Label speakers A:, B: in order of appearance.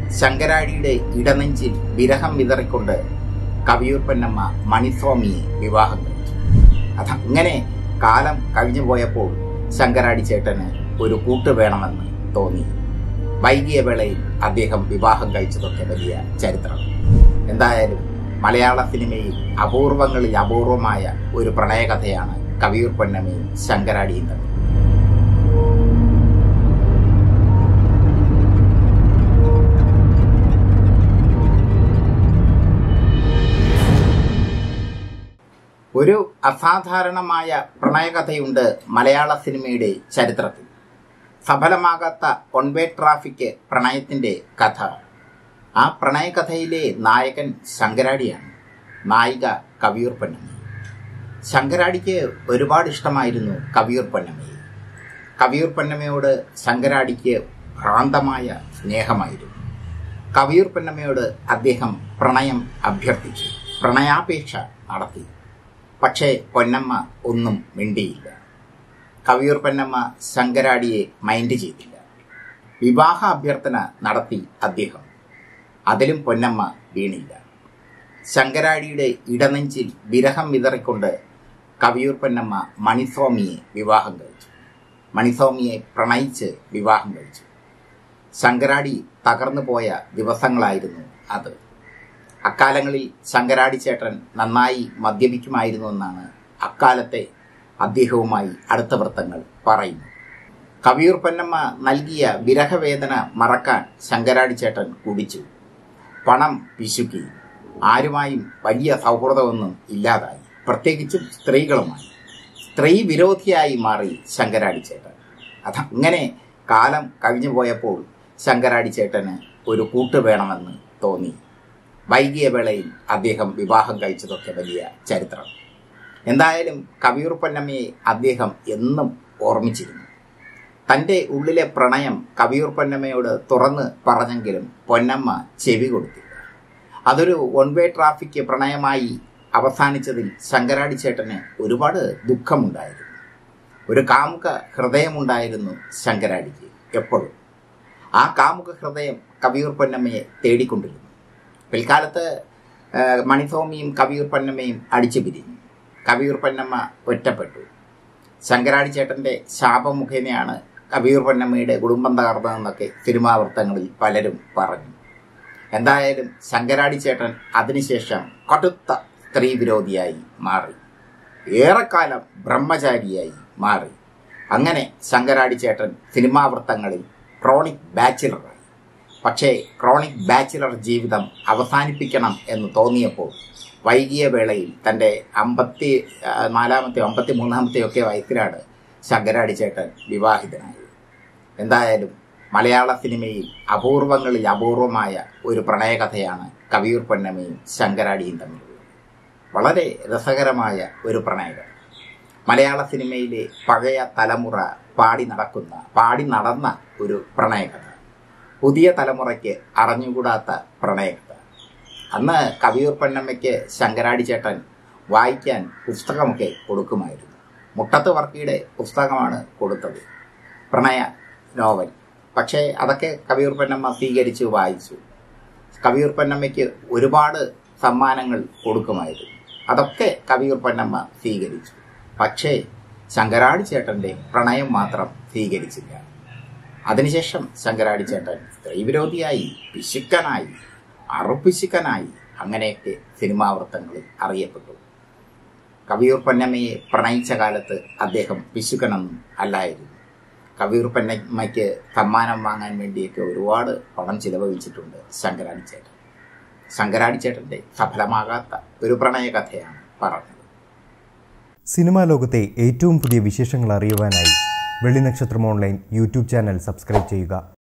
A: ശങ്കരാടിയുടെ ഇടനെഞ്ചിൽ വിരഹം വിതറിക്കൊണ്ട് കവിയൂർ പൊന്നമ്മ മണിസ്വാമിയെ വിവാഹം കഴിച്ചു അതങ്ങനെ കാലം കഴിഞ്ഞു പോയപ്പോൾ ശങ്കരാടി ചേട്ടന് ഒരു കൂട്ട് വേണമെന്ന് തോന്നി വൈകിയ വേളയിൽ അദ്ദേഹം വിവാഹം കഴിച്ചതൊക്കെ വലിയ ചരിത്രം എന്തായാലും മലയാള സിനിമയിൽ അപൂർവങ്ങളിൽ അപൂർവമായ ഒരു പ്രണയകഥയാണ് കവിയൂർ പൊന്നമ്മയും ശങ്കരാടിയും തമ്മിൽ ഒരു അസാധാരണമായ പ്രണയകഥയുണ്ട് മലയാള സിനിമയുടെ ചരിത്രത്തിൽ സഫലമാകാത്ത വൺവേ ട്രാഫിക് പ്രണയത്തിന്റെ കഥ ആ പ്രണയകഥയിലെ നായകൻ ശങ്കരാടിയാണ് നായിക കവിയൂർ പൊന്നമ്മ ശങ്കരാടിക്ക് ഒരുപാട് ഇഷ്ടമായിരുന്നു കവിയൂർ പൊന്നമ്മയെ കവിയൂർ പൊന്നമ്മയോട് ശങ്കരാടിക്ക് ഭ്രാന്തമായ സ്നേഹമായിരുന്നു കവിയൂർ പൊന്നമ്മയോട് അദ്ദേഹം പ്രണയം അഭ്യർത്ഥിച്ചു പ്രണയാപേക്ഷ നടത്തി പക്ഷേ പൊന്നമ്മ ഒന്നും മിണ്ടിയില്ല കവിയൂർ പൊന്നമ്മ ശങ്കരാടിയെ മൈൻഡ് ചെയ്തില്ല വിവാഹ അഭ്യർത്ഥന നടത്തി അദ്ദേഹം അതിലും പൊന്നമ്മ വീണില്ല ശങ്കരാടിയുടെ ഇടനെഞ്ചിൽ വിരഹം വിതറിക്കൊണ്ട് കവിയൂർ പൊന്നമ്മ മണിസ്വാമിയെ വിവാഹം കഴിച്ചു മണിസ്വാമിയെ പ്രണയിച്ച് വിവാഹം കഴിച്ചു ശങ്കരാടി തകർന്നു പോയ ദിവസങ്ങളായിരുന്നു അത് അക്കാലങ്ങളിൽ ശങ്കരാടി ചേട്ടൻ നന്നായി മദ്യപിക്കുമായിരുന്നു എന്നാണ് അക്കാലത്തെ അദ്ദേഹവുമായി അടുത്ത വൃത്തങ്ങൾ പറയുന്നു കവിയൂർ പൊന്നമ്മ നൽകിയ വിരഹവേദന മറക്കാൻ ശങ്കരാടി ചേട്ടൻ കുടിച്ചു പണം പിശുക്കി ആരുമായും വലിയ സൗഹൃദമൊന്നും ഇല്ലാതായി പ്രത്യേകിച്ചും സ്ത്രീകളുമായി സ്ത്രീ വിരോധിയായി മാറി ശങ്കരാടി ചേട്ടൻ അതങ്ങനെ കാലം കഴിഞ്ഞു പോയപ്പോൾ ശങ്കരാടി ചേട്ടന് ഒരു കൂട്ട് വേണമെന്ന് തോന്നി വൈകിയ വേളയിൽ അദ്ദേഹം വിവാഹം കഴിച്ചതൊക്കെ വലിയ ചരിത്രം എന്തായാലും കവിയൂർ പൊന്നമ്മയെ അദ്ദേഹം എന്നും ഓർമ്മിച്ചിരുന്നു തൻ്റെ ഉള്ളിലെ പ്രണയം കവിയൂർ പൊന്നമ്മയോട് തുറന്ന് പറഞ്ഞെങ്കിലും പൊന്നമ്മ ചെവി കൊടുത്തില്ല അതൊരു വൺ വേ ട്രാഫിക് പ്രണയമായി അവസാനിച്ചതിൽ ശങ്കരാടി ചേട്ടന് ഒരുപാട് ദുഃഖമുണ്ടായിരുന്നു ഒരു കാമുക ഹൃദയമുണ്ടായിരുന്നു ശങ്കരാടിക്ക് എപ്പോഴും ആ കാമുക ഹൃദയം കവിയൂർ പൊന്നമ്മയെ തേടിക്കൊണ്ടിരുന്നു പിൽക്കാലത്ത് മണിസ്വാമിയും കവിയൂർ പൊന്നമ്മയും അടിച്ചു പിരിഞ്ഞു കവിയൂർ പൊന്നമ്മ ഒറ്റപ്പെട്ടു ശങ്കരാടി ചേട്ടന്റെ ശാപമുഖേനയാണ് കവിയൂർ പൊന്നമ്മയുടെ കുടുംബം തകർന്നതെന്നൊക്കെ സിനിമാ വൃത്തങ്ങളിൽ പലരും പറഞ്ഞു എന്തായാലും ശങ്കരാടി ചേട്ടൻ അതിനുശേഷം കടുത്ത സ്ത്രീ വിരോധിയായി മാറി ഏറെക്കാലം ബ്രഹ്മചാരിയായി മാറി അങ്ങനെ ശങ്കരാടി ചേട്ടൻ സിനിമാ വൃത്തങ്ങളിൽ ക്രോണിക് ബാച്ചിലറായി പക്ഷേ ക്രോണിക് ബാച്ചിലർ ജീവിതം അവസാനിപ്പിക്കണം എന്ന് തോന്നിയപ്പോൾ വൈകിയ വേളയിൽ തൻ്റെ അമ്പത്തി നാലാമത്തെ അമ്പത്തി മൂന്നാമത്തെ ഒക്കെ വയസ്സിലാണ് ശങ്കരാടി ചേട്ടൻ വിവാഹിതനായത് എന്തായാലും മലയാള സിനിമയിൽ അപൂർവങ്ങളിൽ അപൂർവമായ ഒരു പ്രണയകഥയാണ് കവിയൂർ പൊന്നമ്മയും ശങ്കരാടിയും തമ്മിലുള്ളത് വളരെ രസകരമായ ഒരു പ്രണയകഥ മലയാള സിനിമയിലെ പഴയ തലമുറ പാടി നടക്കുന്ന പാടി നടന്ന ഒരു പ്രണയകഥ പുതിയ തലമുറയ്ക്ക് അറിഞ്ഞുകൂടാത്ത പ്രണയകഥ അന്ന് കവിയൂർ പൊന്നമ്മയ്ക്ക് ശങ്കരാടി ചേട്ടൻ വായിക്കാൻ പുസ്തകമൊക്കെ കൊടുക്കുമായിരുന്നു മുട്ടത്ത് വർക്കിയുടെ പുസ്തകമാണ് കൊടുത്തത് പ്രണയ നോവൽ പക്ഷേ അതൊക്കെ കവിയൂർ പൊന്നമ്മ സ്വീകരിച്ച് വായിച്ചു കവിയൂർ പൊന്നമ്മയ്ക്ക് ഒരുപാട് സമ്മാനങ്ങൾ കൊടുക്കുമായിരുന്നു അതൊക്കെ കവിയൂർ പൊന്നമ്മ സ്വീകരിച്ചു പക്ഷേ ശങ്കരാടി ചേട്ടന്റെ പ്രണയം മാത്രം സ്വീകരിച്ചില്ല അതിനുശേഷം ശങ്കരാടി ചേട്ടൻ സ്ത്രീവിരോധിയായി പിശുക്കനായി അറുപ്പിശുക്കനായി അങ്ങനെയൊക്കെ സിനിമാവൃത്തങ്ങളിൽ അറിയപ്പെട്ടു കവിയൂർ പൊന്നമ്മയെ പ്രണയിച്ച കാലത്ത് അദ്ദേഹം പിശുക്കനൊന്നും അല്ലായിരുന്നു കവിയൂർ പൊന്നമ്മയ്ക്ക് സമ്മാനം വാങ്ങാൻ വേണ്ടിയൊക്കെ ഒരുപാട് പണം ചിലവഴിച്ചിട്ടുണ്ട് ശങ്കരാടി ചേട്ടൻ ശങ്കരാടി ചേട്ടന്റെ സഫലമാകാത്ത ഒരു പ്രണയകഥയാണ് പറഞ്ഞത്
B: സിനിമാ ലോകത്തെ ഏറ്റവും പുതിയ വിശേഷങ്ങൾ അറിയുവാനായി Vellinakshatram online YouTube channel subscribe ചെയ്യുക